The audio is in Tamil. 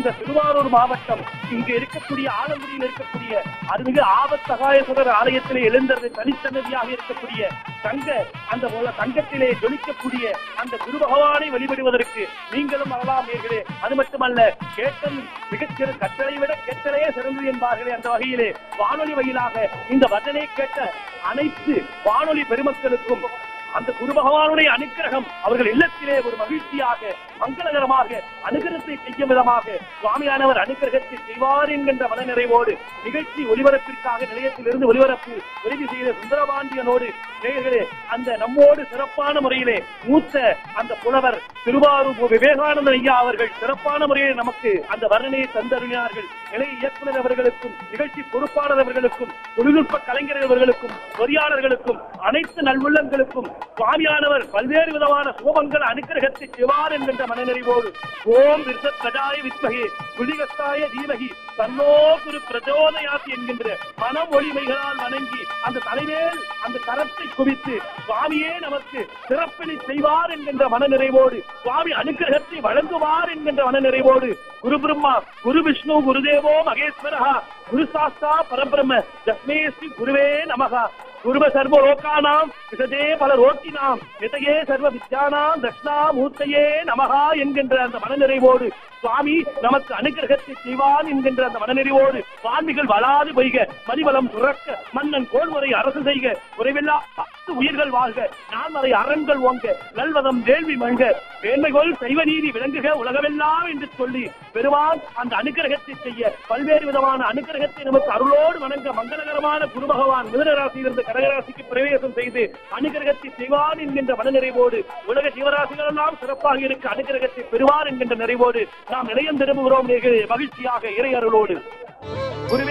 இந்த திருவாரூர் மாவட்டம் இங்கு இருக்கக்கூடிய ஆலங்குடியில் இருக்கக்கூடிய அருள்மிகு ஆபத்தகாயசுரர் ஆலயத்திலே எழுந்தது தனிச்சன்னதியாக இருக்கக்கூடிய தங்க அந்த போல தங்கத்திலே ஜொலிக்கக்கூடிய அந்த குரு பகவானை வழிபடுவதற்கு நீங்களும் வரலாம் நேர்களே அது மட்டுமல்ல கேட்டல் மிகச்சிறு கட்டளை விட கேட்டலையே சிறந்தது என்பார்களே அந்த வகையிலே வானொலி வழியிலாக இந்த வர்ணனை கேட்ட அனைத்து வானொலி பெருமக்களுக்கும் அந்த குரு பகவானுடைய அனுக்கிரகம் அவர்கள் இல்லத்திலே ஒரு மகிழ்ச்சியாக மங்களகரமாக அனுகிரகத்தை செய்யும் விதமாக சுவாமியானவர் அனுக்கிரகத்தை செய்வார் என்கின்ற மனநிறைவோடு நிகழ்ச்சி ஒலிபரப்பிற்காக நிலையத்திலிருந்து ஒலிபரப்பு உதவி செய்த சுந்தரபாண்டியனோடு நேயர்களே அந்த நம்மோடு சிறப்பான முறையிலே மூத்த அந்த புலவர் திருவாரூர் விவேகானந்த ஐயா அவர்கள் சிறப்பான முறையில் நமக்கு அந்த வர்ணனையை தந்தருளினார்கள் நிலை இயக்குனர் அவர்களுக்கும் நிகழ்ச்சி பொறுப்பாளர் அவர்களுக்கும் தொழில்நுட்ப கலைஞர்கள் அவர்களுக்கும் பொறியாளர்களுக்கும் அனைத்து நல்வுள்ளங்களுக்கும் சுவாமியானவர் பல்வேறு விதமான சோபங்கள் அனுக்கிரகத்தை செய்வார் என்கின்ற மனநிறைவோடு ஓம் விருசத் கஜாய வித்மகே புலிகஸ்தாய தீமகி தன்னோ குரு பிரச்சோதயாசி என்கின்ற மனம் ஒளிமைகளால் வணங்கி அந்த தலைவேல் அந்த கரத்தை குவித்து சுவாமியே நமக்கு சிறப்பினை செய்வார் என்கின்ற மனநிறைவோடு சுவாமி அனுக்கிரகத்தை வழங்குவார் என்கின்ற மனநிறைவோடு குரு பிரம்மா குரு விஷ்ணு குருதேவோ மகேஸ்வரஹா குரு சாஸ்தா பரபிரம்ம தஸ்மே ஸ்ரீ குருவே நமகா குருவ சர்வ லோகானாம் விசதே பல ரோட்டினாம் நிதையே சர்வ வித்யானாம் தட்சிணாமூர்த்தையே நமகா என்கின்ற அந்த மனநிறைவோடு சுவாமி நமக்கு அனுகிரகத்தை செய்வான் என்கின்ற அந்த மனநிறைவோடு சுவாமிகள் வளாது பெய்க மதிவளம் சுரக்க மன்னன் கோல்முறை அரசு செய்க குறைவில்லா பத்து உயிர்கள் வாழ்க நான்மறை அரண்கள் ஓங்க நல்வதம் வேள்வி மல்க வேண்மைகோள் செய்வ நீதி விளங்குக உலகமெல்லாம் என்று சொல்லி பெருமான் அந்த அனுகிரகத்தை செய்ய பல்வேறு விதமான அனுகிரகத்தை நமக்கு அருளோடு வணங்க மங்களகரமான குரு பகவான் மிதனராசியிலிருந்து கடகராசிக்கு பிரவேசம் செய்து அனுகிரகத்தை செய்வான் என்கின்ற மனநிறைவோடு உலக ஜீவராசிகள் எல்லாம் சிறப்பாக இருக்க அனுகிரகத்தை பெறுவார் என்கின்ற நிறைவோடு நாம் நிலையம் திரும்புகிறோம் நேர்களே, மகிழ்ச்சியாக இறை அருளோடு